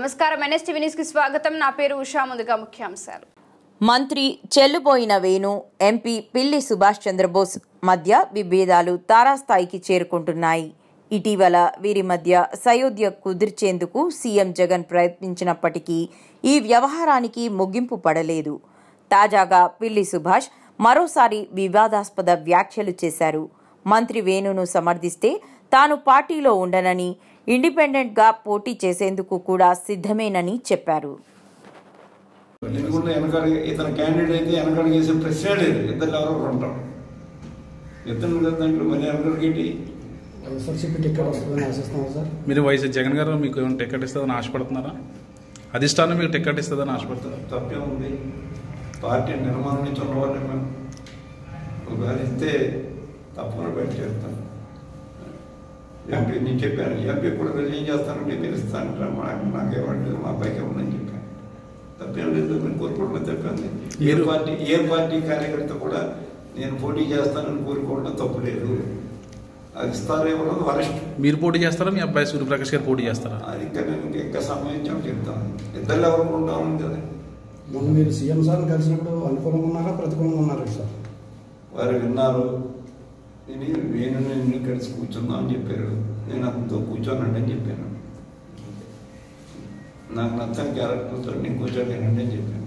నమస్కారం NSTV news కి స్వాగతం నా పేరు ఉషా ముందుగా ముఖ్యాంశాలు మంత్రి చెల్లుబోయిన వేణు ఎంపీ పిల్లి సుభాష్ చంద్రబోస్ మధ్య విభేదాలు తారాస్థాయికి చేరుకుంటున్నాయి ఇటీవల వీరి మధ్య సయోధ్య కుదిర్చేందుకు సీఎం జగన్ ప్రయత్నించినప్పటికీ ఈ వ్యవహారానికి ముగింపు పడలేదు తాజాగా పిల్లి సుభాష్ మరోసారి వివాదాస్పద వ్యాఖ్యలు చేశారు మంత్రి వేణును సమర్థిస్తే తాను పార్టీలో ఉండనని ఇండిపెండెంట్గా పోటీ చేసేందుకు కూడా సిద్ధమేనని చెప్పారు ఎందుకంటే వెనకాల ఇతను క్యాండిడేట్ అయితే వెనకాల చేసే ప్రశ్నే లేదు ఇద్దరు ఎవరో ఉంటాం ఇతను కదా దాంట్లో మరి వెనకాలకి వైఎస్ఆర్సీపీ టికెట్ వస్తుందని ఆశిస్తున్నాం సార్ మీరు వైఎస్ జగన్ గారు మీకు ఏమైనా టికెట్ ఇస్తుందని ఆశపడుతున్నారా అధిష్టానం మీకు టికెట్ ఇస్తుందని ఆశపడుతున్నారు తప్పే ఉంది పార్టీ నిర్మాణం నుంచి ఉన్నవాళ్ళే మేము ఒకవేళ ఇస్తే తప్పకుండా బయట చేస్తాను ఎంపీ నేను చెప్పాను ఎంపీ కూడా రిజైన్ చేస్తానంటే మీరు ఇస్తానంటారు మా నాకేమంటే మా అబ్బాయికి ఇవ్వనని చెప్పాను తప్పేం లేదు మీరు కోరుకోవడం తప్పేంది ఏ మీరు- పార్టీ ఏ పార్టీ కార్యకర్త కూడా నేను పోటీ చేస్తానని కోరుకోవడం తప్పు లేదు అది ఇస్తారేమో వరస్ట్ మీరు పోటీ చేస్తారా మీ అబ్బాయి సూర్యప్రకాష్ గారు పోటీ చేస్తారా అది ఇంకా నేను ఇంకా ఇంకా సమయం చెప్తాను ఇద్దరు ఎవరు ఉంటామని కదా మొన్న మీరు సీఎం సార్ని కలిసినప్పుడు అనుకూలంగా ఉన్నారా ప్రతికూలంగా ఉన్నారా సార్ వారు విన్నారు నేను నేను నిన్ను కలిసి కూర్చుందాం అని చెప్పారు నేను అతనితో కూర్చోనండి అని చెప్పాను నాకు నచ్చని క్యారెక్టర్తో నేను కూర్చోలేనండి అని చెప్పాను